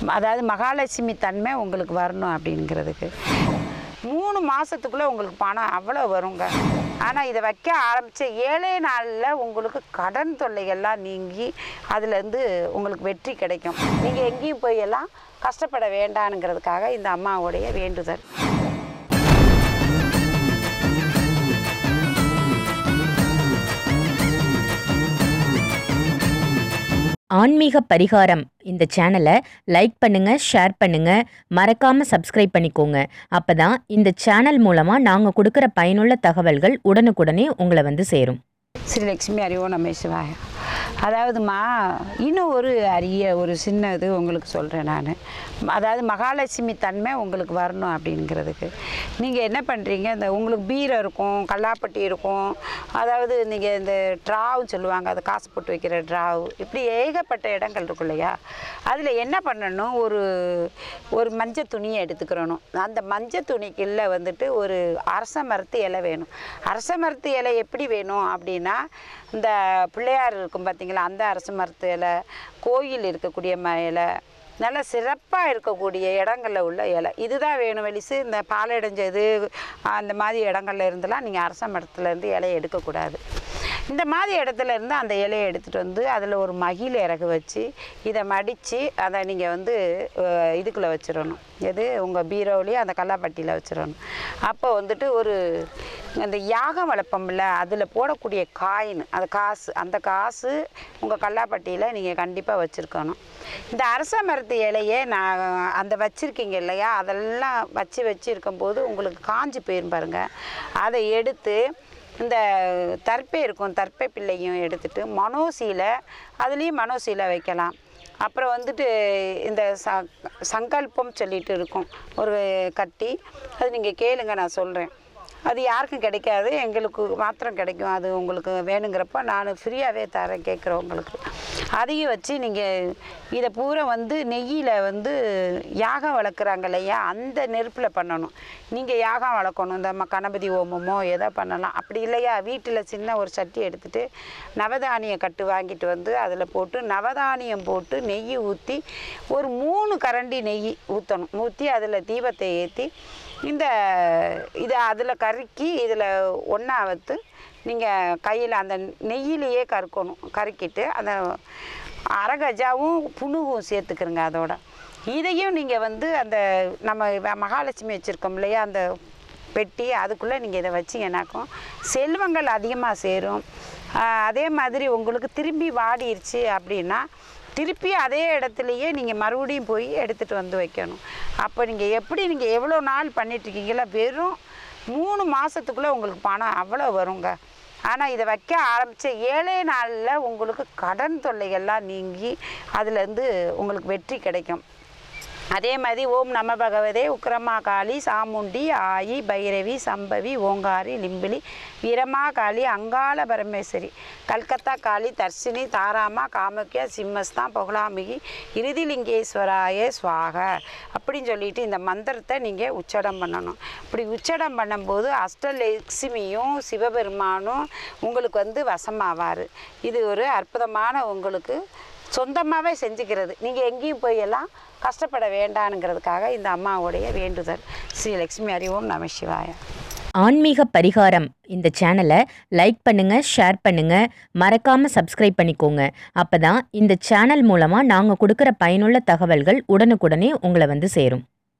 அதாவது மகாலட்சுமி தன்மை உங்களுக்கு வரணும் அப்படிங்கிறதுக்கு மூணு மாதத்துக்குள்ளே உங்களுக்கு பணம் அவ்வளோ வருங்க ஆனால் இதை வைக்க ஆரம்பித்த ஏழே நாளில் உங்களுக்கு கடன் தொல்லைகள்லாம் நீங்கி அதுலேருந்து உங்களுக்கு வெற்றி கிடைக்கும் நீங்கள் எங்கேயும் போய் எல்லாம் கஷ்டப்பட வேண்டானுங்கிறதுக்காக இந்த அம்மாவுடைய வேண்டுதல் ஆன்மீக பரிகாரம் இந்த சேனலை லைக் பண்ணுங்க ஷேர் பண்ணுங்க மறக்காம சப்ஸ்கிரைப் பண்ணிக்கோங்க அப்பதான் இந்த சேனல் மூலமா நாங்க கொடுக்கிற பயனுள்ள தகவல்கள் உடனுக்குடனே உங்களை வந்து சேரும் ஸ்ரீலக்ஷ்மி அறிவோ நம்ம சிவாய அதாவதுமா இன்னும் ஒரு அரிய ஒரு சின்ன இது உங்களுக்கு சொல்கிறேன் நான் அதாவது மகாலட்சுமி தன்மை உங்களுக்கு வரணும் அப்படிங்கிறதுக்கு நீங்கள் என்ன பண்ணுறீங்க இந்த உங்களுக்கு பீரை இருக்கும் கல்லாப்பட்டி இருக்கும் அதாவது நீங்கள் இந்த ட்ராவ் சொல்லுவாங்க அது காசு போட்டு வைக்கிற ட்ராவ் இப்படி ஏகப்பட்ட இடங்கள் இருக்கும் இல்லையா அதில் என்ன பண்ணணும் ஒரு ஒரு மஞ்சள் துணியை எடுத்துக்கிறணும் அந்த மஞ்சள் துணிக்குள்ள வந்துட்டு ஒரு அரச மரத்து இலை வேணும் அரச மரத்து இலை எப்படி வேணும் அப்படின்னா இந்த பிள்ளையார் இருக்கும் பார்த்தீங்களா அந்த அரச மரத்து இலை கோயில் இருக்கக்கூடிய ம இலை நல்ல சிறப்பாக இருக்கக்கூடிய இடங்களில் உள்ள இலை இதுதான் வேணும் வெளிசு இந்த பாலடைஞ்சது அந்த மாதிரி இடங்கள்ல இருந்தெல்லாம் நீங்கள் அரச மரத்துலேருந்து இலையை எடுக்கக்கூடாது இந்த மாதிரி இடத்துல இருந்து அந்த இலையை எடுத்துகிட்டு வந்து அதில் ஒரு மகிழ் இறகு வச்சு இதை மடித்து அதை நீங்கள் வந்து அஹ், இதுக்குள்ளே வச்சிடணும் எது உங்கள் பீரோவிலேயே அந்த கல்லாப்பட்டியில் வச்சிடணும் அப்போ வந்துட்டு ஒரு அந்த யாகம் வளர்ப்போம்ல அதில் போடக்கூடிய காயின் அந்த காசு அந்த காசு உங்கள் கல்லாப்பட்டியில் நீங்கள் கண்டிப்பாக வச்சுருக்கணும் இந்த அரச மரத்து இலையே நான் அந்த வச்சுருக்கீங்க இல்லையா அதெல்லாம் வச்சு வச்சு இருக்கும்போது உங்களுக்கு காஞ்சி போயிரும் பாருங்க அதை எடுத்து இந்த தர்ப்பை இருக்கும் தர்ப்பை பிள்ளையும் எடுத்துட்டு மனோசீலை அதுலேயும் மனோசீலை வைக்கலாம் அப்புறம் வந்துட்டு இந்த ச சங்கல்பம் சொல்லிட்டு இருக்கும் ஒரு கட்டி அது நீங்கள் கேளுங்க நான் சொல்கிறேன் அது யாருக்கும் கிடைக்காது எங்களுக்கு மாத்திரம் கிடைக்கும் அது உங்களுக்கு வேணுங்கிறப்ப நான் ஃப்ரீயாகவே தரேன் கேட்குறவங்களுக்கு அதையும் வச்சு நீங்கள் இதை பூரா வந்து நெய்யில் வந்து யாகம் வளர்க்குறாங்க இல்லையா அந்த நெருப்பில் பண்ணணும் நீங்கள் யாகம் வளர்க்கணும் இந்த ம- கணபதி ஹோமமோ எதோ பண்ணலாம் அப்படி இல்லையா வீட்டில் சின்ன ஒரு சட்டி எடுத்துகிட்டு நவதானிய கட்டு வாங்கிட்டு வந்து அதில் போட்டு நவதானியம் போட்டு நெய் ஊற்றி ஒரு மூணு கரண்டி நெய் ஊற்றணும் ஊற்றி அதில் தீபத்தை ஏற்றி இந்த இதை அதில் கருக்கி இதில் ஒன்றா வத்து நீங்கள் கையில் அந்த நெய்யிலேயே கருக்கணும் கருக்கிட்டு அந்த அரகஜாவும் புணுகும் சேர்த்துக்கிறங்க அதோட இதையும் நீங்கள் வந்து அந்த நம்ம வ- மகாலட்சுமி வச்சுருக்கோம் இல்லையா அந்த பெட்டி அதுக்குள்ளே நீங்கள் இதை வச்சிங்கனாக்கும் செல்வங்கள் அதிகமாக சேரும் ஆஹ் அதே மாதிரி உங்களுக்கு திரும்பி வாடிருச்சு அப்படின்னா திருப்பி அதே இடத்துலையே நீங்கள் மறுபடியும் போய் எடுத்துகிட்டு வந்து வைக்கணும் அப்போ நீங்கள் எப்படி நீங்கள் எவ்வளோ நாள் பண்ணிட்டுருக்கீங்களா வெறும் மூணு மாதத்துக்குள்ளே உங்களுக்கு பணம் அவ்வளோ வருங்க ஆனால் இதை வைக்க ஆரம்பித்த ஏழே நாளில் உங்களுக்கு கடன் தொல்லைகள்லாம் நீங்கி அதுலேருந்து உங்களுக்கு வெற்றி கிடைக்கும் அதே மாதிரி ஓம் நம பகவதே உக்கிரமா காளி சாமுண்டி ஆயி பைரவி சம்பவி ஓங்காரி லிம்பிலி வீரமா காளி அங்காள பரமேஸ்வரி கல்கத்தா காளி தர்ஷினி தாராமா காமக்கியா சிம்மஸ்தான் பகுலாமிகி இறுதிலிங்கேஸ்வராய சுவாக அப்படின்னு சொல்லிட்டு இந்த மந்திரத்தை நீங்கள் உச்சடம் பண்ணணும் இப்படி உச்சடம் பண்ணும்போது அஷ்டலட்சுமியும் சிவபெருமானும் உங்களுக்கு வந்து வசமாவார் இது ஒரு அற்புதமான உங்களுக்கு சொந்தமாகவே செஞ்சுக்கிறது நீங்கள் எங்கேயும் போய் எல்லாம் கஷ்டப்பட வேண்டானுங்கிறதுக்காக இந்த அம்மாவுடைய வேண்டுதல் ஸ்ரீ லக்ஷ்மி அறிவோம் நம சிவாய ஆன்மீக பரிகாரம் இந்த சேனலை லைக் பண்ணுங்க ஷேர் பண்ணுங்க மறக்காம சப்ஸ்கிரைப் பண்ணிக்கோங்க அப்பதான் இந்த சேனல் மூலமா நாங்க கொடுக்கிற பயனுள்ள தகவல்கள் உடனுக்குடனே உங்களை வந்து சேரும்